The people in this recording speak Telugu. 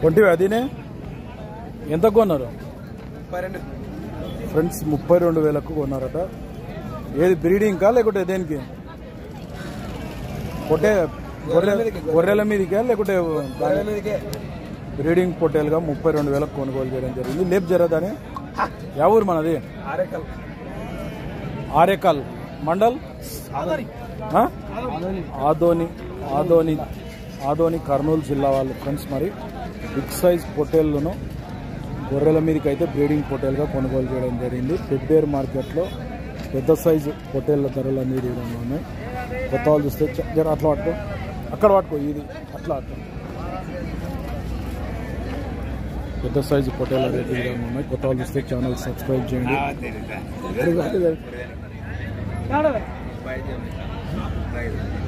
కొంటివి అదినే ఎంత కొన్నారు పన్నెండు ఫ్రెండ్స్ ముప్పై రెండు వేలకు కొన్నారట ఏది బ్రీడింగ్కా లేకుంటే దేనికి పొట్టే గొర్రె గొర్రెల మీదకా లేకుంటే గొర్రెల మీదకే బ్రీడింగ్ పొట్టేలుగా ముప్పై రెండు వేలకు కొనుగోలు చేయడం జరిగింది లేపు జరదాని యా ఊరు మనది ఆరేకల్ ఆరేకల్ మండల్ ఆ? ఆదోని ఆదోని ఆదోని కర్నూలు జిల్లా వాళ్ళు ఫ్రెండ్స్ మరి బిగ్ సైజ్ పొట్టేళ్లను గొర్రెల మీదకి అయితే బ్రీడింగ్ పొట్టేలుగా కొనుగోలు చేయడం జరిగింది పెబ్బేరు మార్కెట్లో పెద్ద సైజు పొట్టేళ్ల ధరలు అనేది ఈ విధంగా ఉన్నాయి కొత్త వాళ్ళు చూస్తే చ- జర అట్లా పట్టుకో అక్కడ పట్టుకో ఇది అట్లా అట్లా పెద్ద సైజు పొట్టేళ్ళ రేట్లు ఈ విధంగా ఉన్నాయి కొత్త వాళ్ళు చూస్తే ఛానల్ సబ్స్క్రైబ్ చేయండి బయట